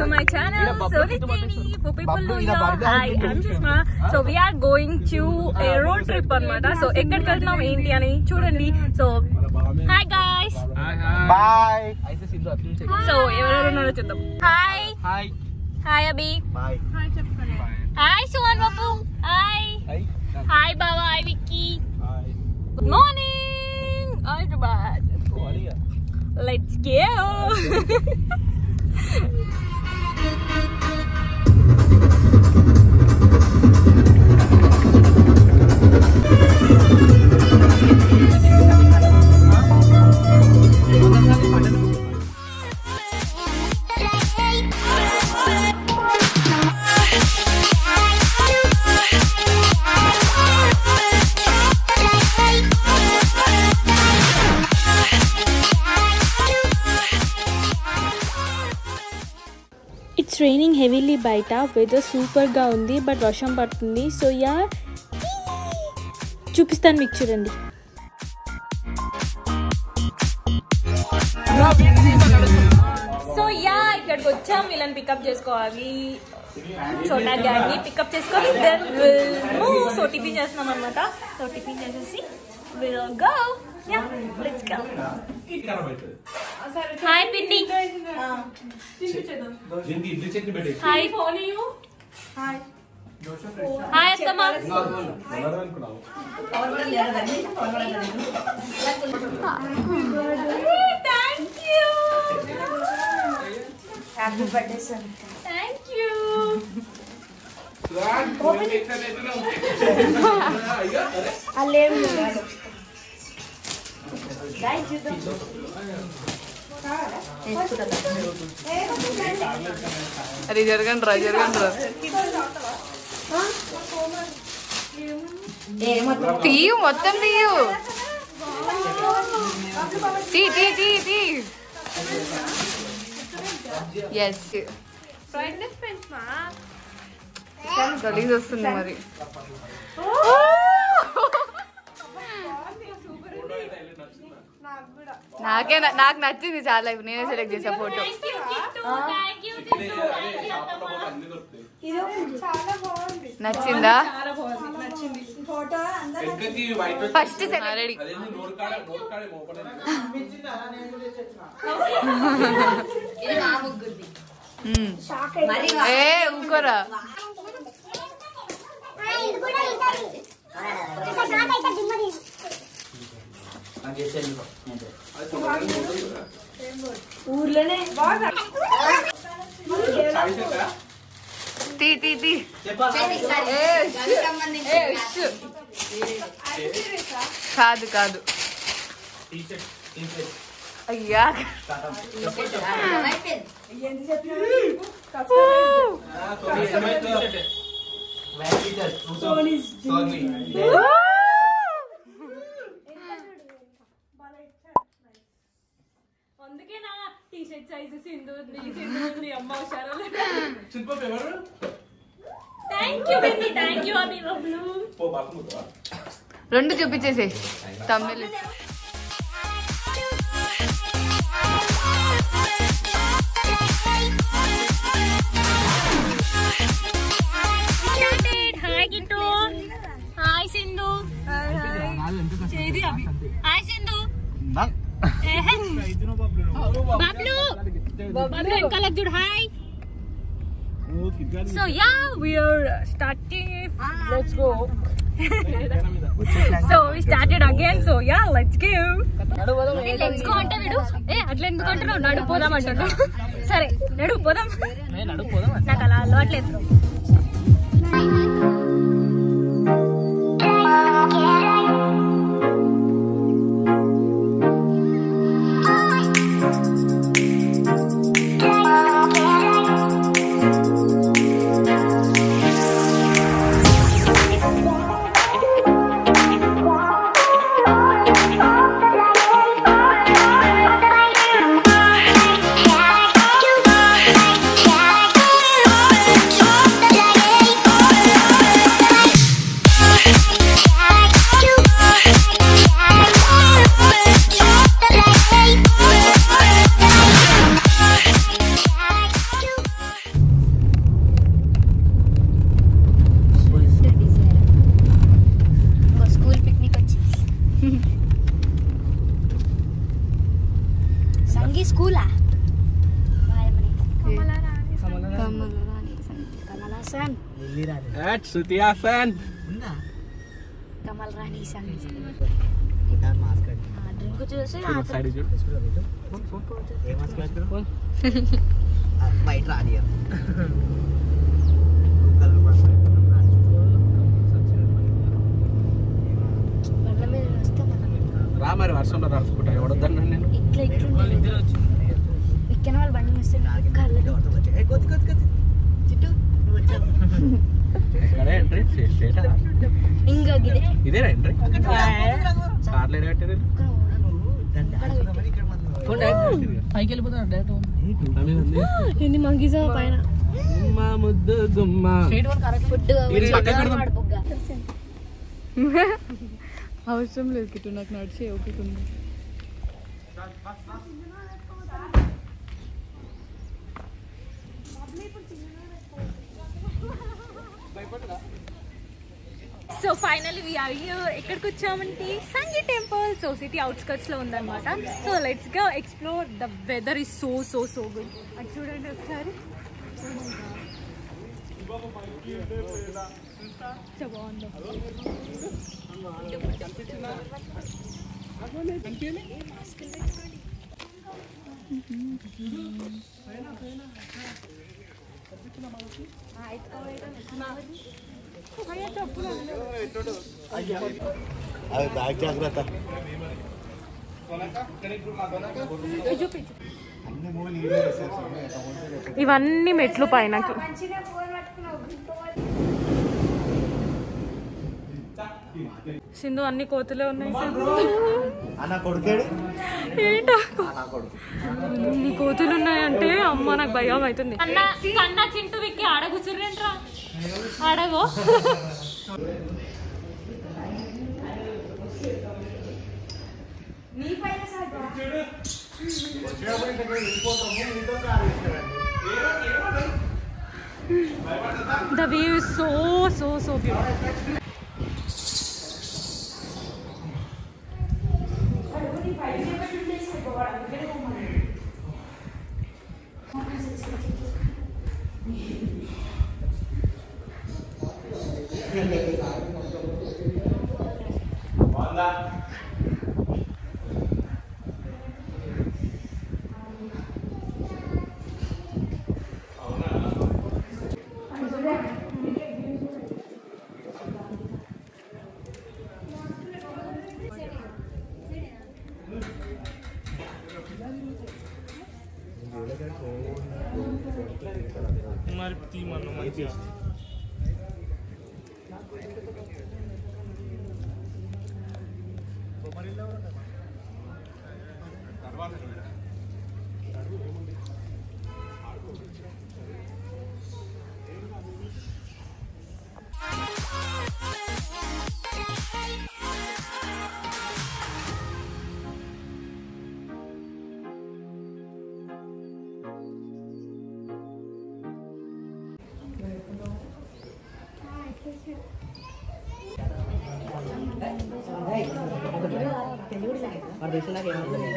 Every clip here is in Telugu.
my channel, Sonic Daily. For people who know, hi, I'm Sushma. So we are going to a road trip అన్నమాట సో ఎక్కడికి వెళ్తున్నాం ఏంటి అని చూడండి సో హాయ్ గాయ్స్ బాయ్ సో ఎవరెవరు ఉన్నారో చూద్దాం హాయ్ హాయ్ హాయ్ అభి బాయ్ హాయ్ సువన్ బాబు హాయ్ హాయ్ బాబా hi Vicky good morning Hyderabad let's go it's raining heavily బయట వెదర్ సూపర్గా ఉంది బట్ వర్షం పడుతుంది సో యా చూపిస్తాను మీకు చూడండి సో యా ఇక్కడికి వచ్చాం వీళ్ళని పికప్ చేసుకోవాలి చోటా గ్యాంగ్ ని పికప్ చేసుకొని then will move so tiffin చేస్తున్నాం అనమాట సో టిఫిన్ చేసేసి will go yeah let's go hi పిండి హాయ్ హాయ్ అత్తమ్మ థ్యాంక్ యూ థ్యాంక్ యూ అది జరగండి రా జరగండి రా తీయు మొత్తం తీయు తీ తీ తీ తీ ఎస్ గలీజ్ వస్తుంది మరి నాకే న- నాకు నచ్చింది చాలా ఇప్పుడు నేనే సెలెక్ట్ చేసా ఫోటో నచ్చిందా ఫస్ట్ రెడీ ఏ ఊకోరా తీ తీ తీ ఏ, ఏ, షు. కాదు కాదు అయ్యా అందుకే నా టీ షర్ట్ సైజు సింధు ఉంది సింధు ఉంది అమ్మ హుషారు thank you baby thank you Abhi Bablu రెండు చూపించేసే తమిళ్ హాయ్ కింటూ హాయ్ సింధు చేది అభి హాయ్ సింధు ఏహే. బబ్లు బబ్లు వెనకాల చూడు hi so yeah we're starting let's go so we started again so yeah let's give let's go అంటే వీడు ఏ అట్లా ఎందుకు అంటున్నావు నడు పోదాం అంటున్నాడు సరే నడు పోదాం నాకు అలా అలవాట్లేదు Yeah. హాసన్ యాట్ శృతి హాసన్ కమల్ రాణి సంగీత్ మాస్క్ డ్రింక్ చూసి సైడ్ చూడు ఏ మాస్క్ బయట రాని బండ్ల మీద వస్తే మనం రా మరి వర్షంలో తడుచుకుంటా ఎవడొద్దన్నా నేను ఇట్లా ఇట్లుండే ఎక్కిన వాళ్ళు బండి వస్తే కళ్ళు కొద్ది కొద్ది కొద్ది చిట్టు నువ్వు వచ్చావు ఎక్కడే ఎంట్రీ స్టేటా ఇంకా గిదే ఇదేనా ఎంట్రీ కార్లు ఎడ పెట్టారు పైకి వెళ్ళిపోతాను ఎన్ని మంకీస్ పైన గుమ్మ ముద్దు గుమ్మ ఫుడ్ ఇది పక్కకి పెడదాం. అవసరం లేదు కిట్టు నాకు నడిచి ఓపిక ఉంది సో ఫైనల్లీ వీఆర్ ఎక్కడికి వచ్చామంటే Sanghi temple so city outskirts లో ఉందన్నమాట so let's go explore the weather is so so so good అది చూడండి ఒకసారి సో బాగుంది అవి బ్యాగ్ జాగ్రత్త ఇవన్నీ మెట్లు పైనకి సింధు అన్ని కోతులే ఉన్నాయి అన్న కొడుకేడు ఏంటో నా కొడుకు ఇన్ని కోతులు ఉన్నాయంటే అమ్మ నాకు భయం అవుతుంది అన్న కన్నా చింటూ విక్కి ఆడ కూర్చుర్రేంట్రా ఆడగో The view is so so so beautiful. మన దేశంలో ఏమన్నా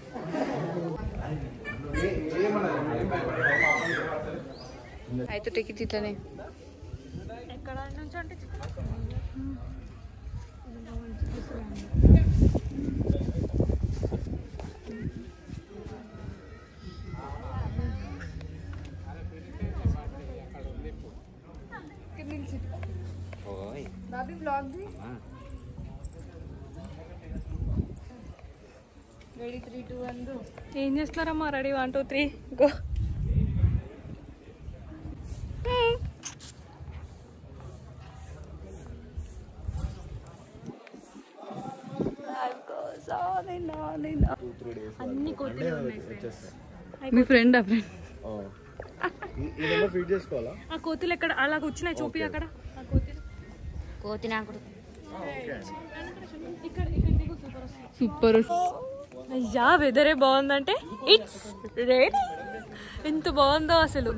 అయితే టికెట్ ఇట్లనే ఎక్కడ నుంచి అంటే ఏం చేస్తున్నారమ్మా ready one two three go అన్ని కోతులు ఉన్నాయి friends. మీ ఫ్రెండ్ ఆ ఫ్రెండ్ ఇదేమో ఫీడ్ చేసుకోవాలా ఆ కోతులు ఎక్కడ అలా కూర్చున్నాయి చూపి అక్కడ ఆ కోతులు కోతి నాకు ఇక్కడ ఇక్కడ దిగు సూపర్ వస్తుంది సూపర్ అయ్యా వెదరే బాగుందంటే ఇట్స్ రెడీ ఎంత బాగుందో అసలు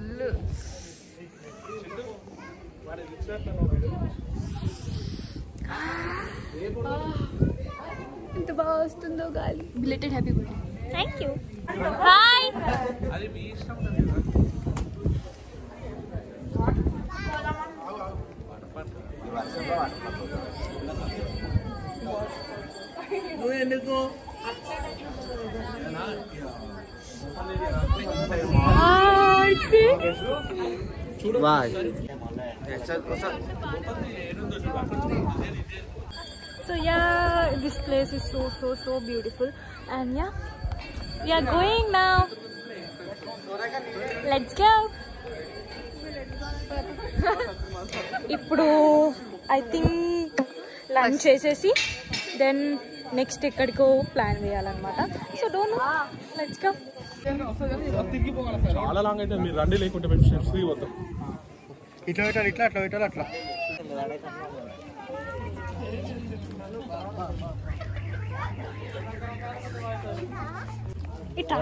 ఎంత బాగా వస్తుందో గాలి belated happy birthday thank you hi అది మీ ఇష్టం కదా bye So yeah, this place is so so so beautiful, and yeah, we are going now. Let's go. ఇప్పుడు ఐ థింక్ లంచ్ చేసేసి దెన్ నెక్స్ట్ ఎక్కడికో ప్లాన్ వేయాలన్నమాట సో డోంట్ లెట్స్ గో చాలా లాంగ్ అయితే మీరు రండి లేకుంటే మేము స్టెప్స్ దిగి పోతాం ఇట్లా పెట్టాలి ఇట్లా అట్లా పెట్టాలి అట్లా ఇట్లా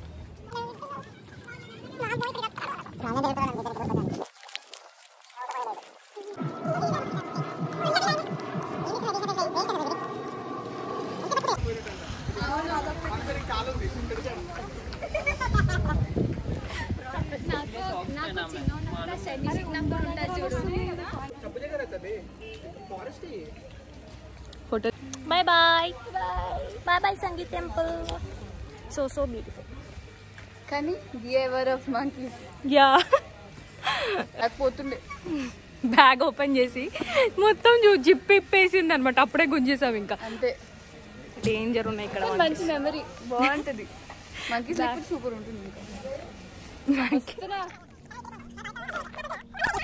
photo bye bye bye bye Sangeet temple so so beautiful కానీ బిహేవియర్ ఆఫ్ మంకీస్ యా అది పోతుండే బ్యాగ్ ఓపెన్ చేసి మొత్తం చూ- జిప్ ఇప్పేసింది అనమాట అప్పుడే గుంజేసాం ఇంకా అంతే డేంజర్ ఉన్నాయి ఇక్కడ మంచి మెమరీ బాగుంటది మంకీస్ సూపర్ ఉంటుంది ఇంకా